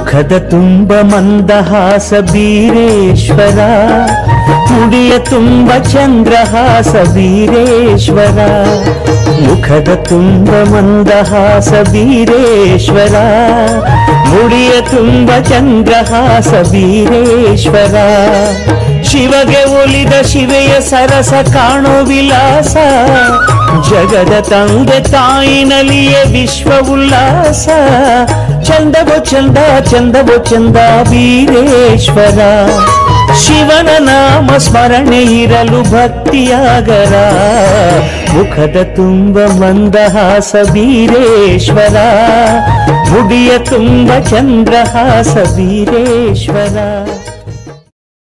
ಮುಖದ ತುಂಬ ಮಂದಹಾಸ ಬೀರೇಶ್ವರ ಮುಡಿಯ ತುಂಬ ಚಂದ್ರಹಾಸ ಬೀರೇಶ್ವರ ಮುಖದ ತುಂಬ ಮಂದಹಾಸ ಬೀರೇಶ್ವರ ಮುಡಿಯ ತುಂಬ ಚಂದ್ರಹಾಸ ಬೀರೇಶ್ವರ ಶಿವಗೆ ಒಲಿದ ಶಿವೆಯ ಸರಸ ಕಾಣೋ ವಿಲಾಸ ಜಗದ ತಂದೆ ತಾಯಿನಲಿಯ ವಿಶ್ವ ಉಲ್ಲಾಸ ಚಂದವೋ ಚಂದ ಚಂದವೋ ಚಂದ ವೀರೇಶ್ವರ ಶಿವನ ನಾಮ ಸ್ಮರಣೆ ಇರಲು ಭಕ್ತಿಯಾಗರ ಮುಖದ ತುಂಬ ಮಂದಹಾಸ ವೀರೇಶ್ವರ ಮುಡಿಯ ತುಂಬ ಚಂದ್ರಹಾಸ ವೀರೇಶ್ವರ